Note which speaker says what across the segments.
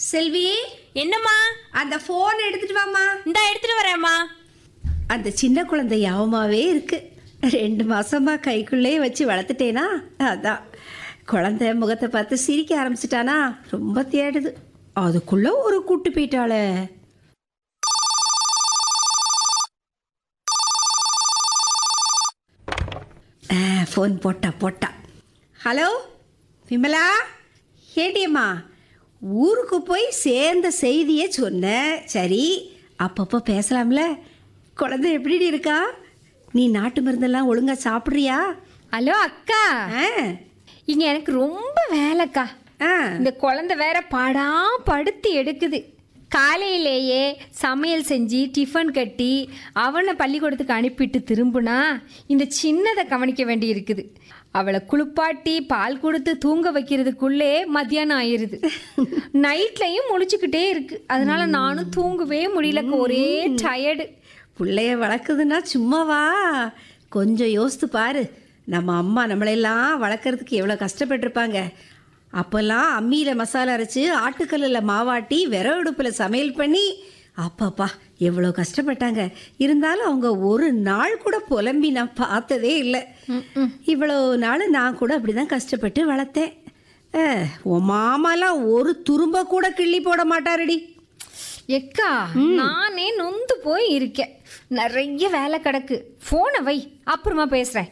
Speaker 1: செல்வி
Speaker 2: என்னம்மா
Speaker 1: அந்த போன் எடுத்துட்டு வாமா
Speaker 2: இந்தா எடுத்துட்டு வரேம்மா
Speaker 1: அந்த சின்ன குழந்தை யாவமாவே இருக்கு ரெண்டு மாசமா கைக்குள்ளே வச்சு வளர்த்துட்டேனா அதான் குழந்தை முகத்தை பார்த்து சிரிக்க ஆரம்பிச்சிட்டானா ரொம்ப தேடுது அதுக்குள்ள ஒரு கூட்டு போயிட்டாளே ஃபோன் போட்டா போட்டா ஹலோ விமலா ஏடியம்மா ஊருக்கு போய் சேர்ந்த செய்தியை சொன்னேன் சரி அப்பப்போ பேசலாம்ல குழந்தை எப்படி இருக்கா நீ நாட்டு மருந்தெல்லாம் ஒழுங்கா சாப்பிட்றியா
Speaker 2: ஹலோ அக்கா
Speaker 1: ஆ
Speaker 2: இங்க எனக்கு ரொம்ப வேலைக்கா
Speaker 1: ஆ
Speaker 2: இந்த குழந்தை வேற பாடா படுத்து எடுக்குது காலையிலேயே சமையல் செஞ்சு டிஃபன் கட்டி அவனை பள்ளிக்கூடத்துக்கு அனுப்பிட்டு திரும்புனா இந்த சின்னதை கவனிக்க வேண்டி இருக்குது அவளை குளிப்பாட்டி பால் கொடுத்து தூங்க வைக்கிறதுக்குள்ளே மத்தியானம் ஆயிருது நைட்லையும் முழிச்சுக்கிட்டே இருக்கு அதனால நானும் தூங்கவே முடியல ஒரே டயர்டு
Speaker 1: பிள்ளைய வளர்க்குதுன்னா சும்மாவா கொஞ்சம் யோசித்து பாரு நம்ம அம்மா நம்மளையெல்லாம் வளர்க்குறதுக்கு எவ்வளோ கஷ்டப்பட்டிருப்பாங்க அப்போல்லாம் அம்மியில் மசாலா அரைச்சி ஆட்டுக்கல்லில் மாவாட்டி விறகு அடுப்பில் சமையல் பண்ணி அப்பாப்பா எவ்வளோ கஷ்டப்பட்டாங்க இருந்தாலும் அவங்க ஒரு நாள் கூட புலம்பி நான் பார்த்ததே இல்லை இவ்வளோ நாள் நான் கூட அப்படி தான் கஷ்டப்பட்டு வளர்த்தேன் அஹ், உன் மாமாலாம் ஒரு துரும்ப கூட கிள்ளி போட மாட்டாருடி
Speaker 2: எக்கா நானே நொந்து போய் இருக்கேன் நிறைய வேலை கிடக்கு போனை வை அப்புறமா பேசுறேன்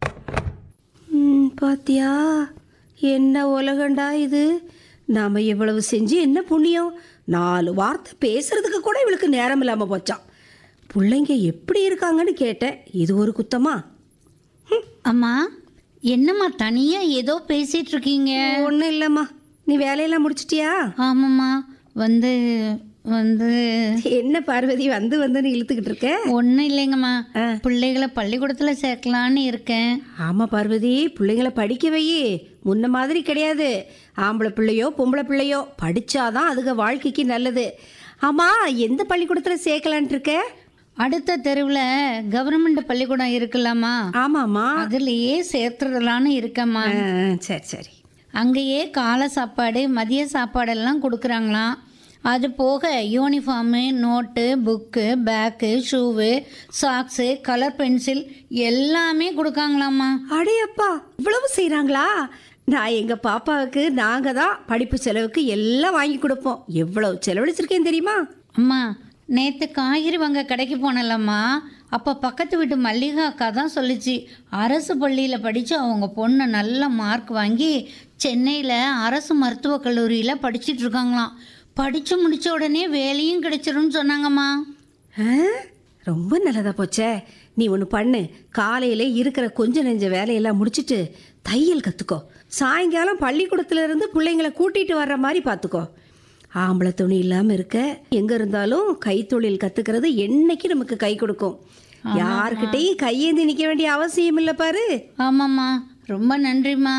Speaker 1: ம், பாத்தியா என்ன உலகண்டா இது நாம இவ்வளவு செஞ்சு என்ன புண்ணியம் நாலு வார்த்தை பேசுறதுக்கு கூட இவளுக்கு நேரம் இல்லாம போச்சான் பிள்ளைங்க எப்படி இருக்காங்கன்னு கேட்டேன் இது ஒரு குத்தமா
Speaker 3: அம்மா என்னம்மா தனியா ஏதோ பேசிட்டு இருக்கீங்க
Speaker 1: ஒன்றும் இல்லைம்மா நீ வேலையெல்லாம் முடிச்சிட்டியா
Speaker 3: ஆமாம்மா வந்து வந்து
Speaker 1: என்ன பார்வதி வந்து வந்துன்னு இழுத்துக்கிட்டு இருக்க
Speaker 3: ஒன்றும் இல்லைங்கம்மா பிள்ளைகளை பள்ளிக்கூடத்துல சேர்க்கலான்னு இருக்கேன்
Speaker 1: ஆமா பார்வதி பிள்ளைங்கள படிக்க வை முன்ன மாதிரி கிடையாது ஆம்பளை பிள்ளையோ பொம்பளை பிள்ளையோ படிச்சாதான் அதுக வாழ்க்கைக்கு நல்லது ஆமா எந்த பள்ளிக்கூடத்துல சேர்க்கலான்ட்டு இருக்க
Speaker 3: அடுத்த தெருவில் கவர்மெண்ட் பள்ளிக்கூடம் இருக்குல்லாமா
Speaker 1: ஆமாம்மா
Speaker 3: அதுலயே சேர்த்துடலான்னு இருக்கேம்மா
Speaker 1: ஆ, சரி சரி
Speaker 3: அங்கேயே காலை சாப்பாடு மதிய சாப்பாடெல்லாம் கொடுக்குறாங்களாம் அது போக uniform note book bag shoe socks colour pencil எல்லாமே கொடுக்காங்களாம்மா
Speaker 1: அடையப்பா இவ்வளவு செய்றாங்களா நான் எங்க பாப்பாவுக்கு நாங்க தான் படிப்பு செலவுக்கு எல்லாம் வாங்கி கொடுப்போம் எவ்வளவு செலவழிச்சிருக்கேன் தெரியுமா
Speaker 3: அம்மா நேற்று காய்கறி வாங்க கடைக்கு போனலம்மா அப்போ பக்கத்து வீட்டு மல்லிகா அக்கா தான் சொல்லிச்சு அரசு பள்ளியில் படித்து அவங்க பொண்ணு நல்ல மார்க் வாங்கி சென்னையில் அரசு மருத்துவக் கல்லூரியில் படிச்சிட்டு இருக்காங்களாம் படித்து முடிச்ச உடனே வேலையும் கிடைச்சிரும்னு சொன்னாங்கம்மா
Speaker 1: ஆ, ரொம்ப நல்லதா போச்சே நீ ஒன்று பண்ணு காலையில இருக்கிற கொஞ்ச நெஞ்ச வேலையெல்லாம் முடிச்சிட்டு தையல் கற்றுக்கோ சாயங்காலம் பள்ளிக்கூடத்துல இருந்து பிள்ளைங்களை கூட்டிட்டு வர்ற மாதிரி பார்த்துக்கோ ஆம்பளை துணி இல்லாமல் இருக்க எங்கே இருந்தாலும் கைத்தொழில் கற்றுக்கிறது என்னைக்கு நமக்கு கை கொடுக்கும் யாருக்கிட்டையும் கையேந்தி நிற்க வேண்டிய அவசியம் இல்லை பாரு
Speaker 3: ஆமாம்மா ரொம்ப நன்றிம்மா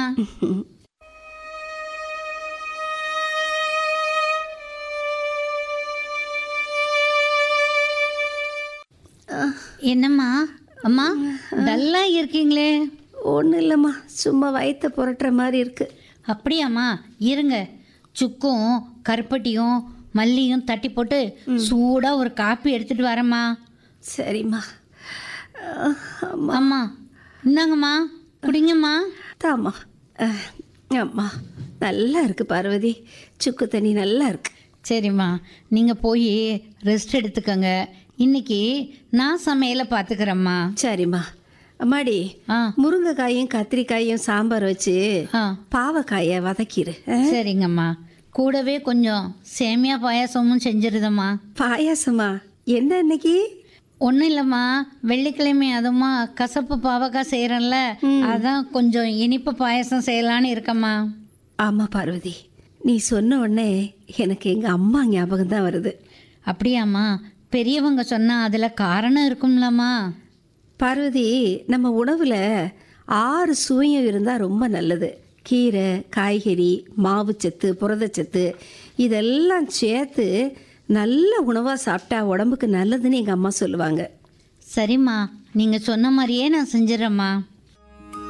Speaker 3: என்னம்மா அம்மா டல்லா இருக்கீங்களே
Speaker 1: ஒன்றும் இல்லைம்மா சும்மா வயிற்ற புரட்டுற மாதிரி இருக்கு
Speaker 3: அப்படியாம்மா இருங்க சுக்கும் கருப்பட்டியும் மல்லியும் தட்டி போட்டு சூடா ஒரு காப்பி எடுத்துட்டு வரேம்மா
Speaker 1: சரிம்மா அஹ், அம்மா
Speaker 3: அம்மா இந்தாங்கம்மா குடிங்கம்மா
Speaker 1: தாம்மா அஹ், அம்மா நல்லா இருக்கு பார்வதி சுக்கு தண்ணி நல்லா இருக்கு
Speaker 3: சரிம்மா நீங்கள் போய் ரெஸ்ட் எடுத்துக்கங்க இன்னைக்கு நான் சமையலை பார்த்துக்கிறேம்மா
Speaker 1: சரிம்மா அம்மாடி
Speaker 3: ஆ
Speaker 1: முருங்கைக்காயும் கத்திரிக்காயும் சாம்பார் வச்சு
Speaker 3: ஆ
Speaker 1: பாவக்காயை வதக்கிடு அஹ்,
Speaker 3: சரிங்கம்மா கூடவே கொஞ்சம் சேமியா பாயாசமும் செஞ்சிருதம்மா
Speaker 1: பாயாசமா என்ன இன்னைக்கு
Speaker 3: ஒன்றும் இல்லைம்மா வெள்ளிக்கிழமை அதுமா கசப்பு பாவக்காய் செய்கிறேன்ல அதான் கொஞ்சம் இனிப்பு பாயாசம் செய்யலான்னு இருக்கம்மா
Speaker 1: ஆமா பார்வதி நீ சொன்ன உடனே எனக்கு எங்க அம்மா ஞாபகம் தான் வருது
Speaker 3: அப்படியாம்மா பெரியவங்க சொன்னால் அதில் காரணம் இருக்கும்லம்மா
Speaker 1: பார்வதி நம்ம உணவுல ஆறு சுவையும் இருந்தால் ரொம்ப நல்லது கீரை காய்கறி மாவுச்சத்து புரதச்சத்து இதெல்லாம் சேர்த்து நல்ல உணவாக சாப்பிட்டா உடம்புக்கு நல்லதுன்னு எங்கள் அம்மா சொல்லுவாங்க
Speaker 3: சரிம்மா நீங்கள் சொன்ன மாதிரியே நான் செஞ்சிடறேம்மா